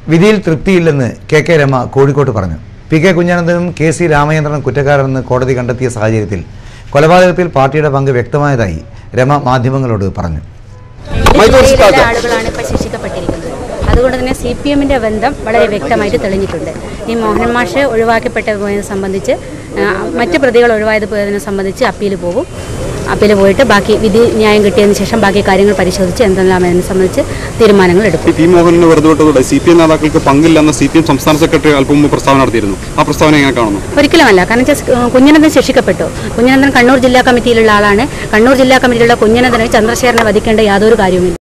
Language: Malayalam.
വിധിയിൽ തൃപ്തിയില്ലെന്ന് കെ കെ രമ കോഴിക്കോട്ട് പറഞ്ഞു പി കെ കുഞ്ഞാനന്ദനും കെ സി രാമചന്ദ്രൻ കുറ്റക്കാരെന്ന് കോടതി കണ്ടെത്തിയ സാഹചര്യത്തിൽ കൊലപാതകത്തിൽ പാർട്ടിയുടെ പങ്ക് വ്യക്തമായതായി രമ മാധ്യമങ്ങളോട് പറഞ്ഞു ഇതിലെ ആളുകളാണ് ഇപ്പോൾ ശിക്ഷിക്കപ്പെട്ടിരിക്കുന്നത് അതുകൊണ്ട് തന്നെ സി പി എമ്മിൻ്റെ ബന്ധം വളരെ വ്യക്തമായിട്ട് തെളിഞ്ഞിട്ടുണ്ട് ഈ മോഹൻ മാഷ് ഒഴിവാക്കപ്പെട്ടത് പോയതിനെ സംബന്ധിച്ച് ആ, മറ്റ് പ്രതികൾ ഒഴിവായത് പോയതിനെ സംബന്ധിച്ച് അപ്പീൽ പോകും അപ്പീൽ പോയിട്ട് ബാക്കി വിധി ന്യായം കിട്ടിയതിന് ശേഷം ബാക്കി കാര്യങ്ങൾ പരിശോധിച്ച് എന്തെല്ലാം അതിനെ സംബന്ധിച്ച് തീരുമാനങ്ങൾ എടുക്കും പി മോഹനനെ വെറുതെ വിട്ടതോടെ സി പി എം നേതാക്കൾക്ക് പങ്കില്ലെന്ന് സി പി എം സംസ്ഥാന സെക്രട്ടറി അല്പം മുമ്പ് പ്രസ്താവന നടത്തിയിരുന്നു ആ പ്രസ്താവന എങ്ങനെ കാണുന്നു ഒരിക്കലുമല്ല കാരണം വെച്ചാൽ കുഞ്ഞനന്ദൻ ശിക്ഷിക്കപ്പെട്ടു കുഞ്ഞനന്ദൻ കണ്ണൂർ ജില്ലാ കമ്മിറ്റിയിലുള്ള ആളാണ് കണ്ണൂർ ജില്ലാ കമ്മിറ്റിയിലുള്ള കുഞ്ഞനന്ദനെ ചന്ദ്രശേഖരനെ വധിക്കേണ്ട യാതൊരു കാര്യവുമില്ല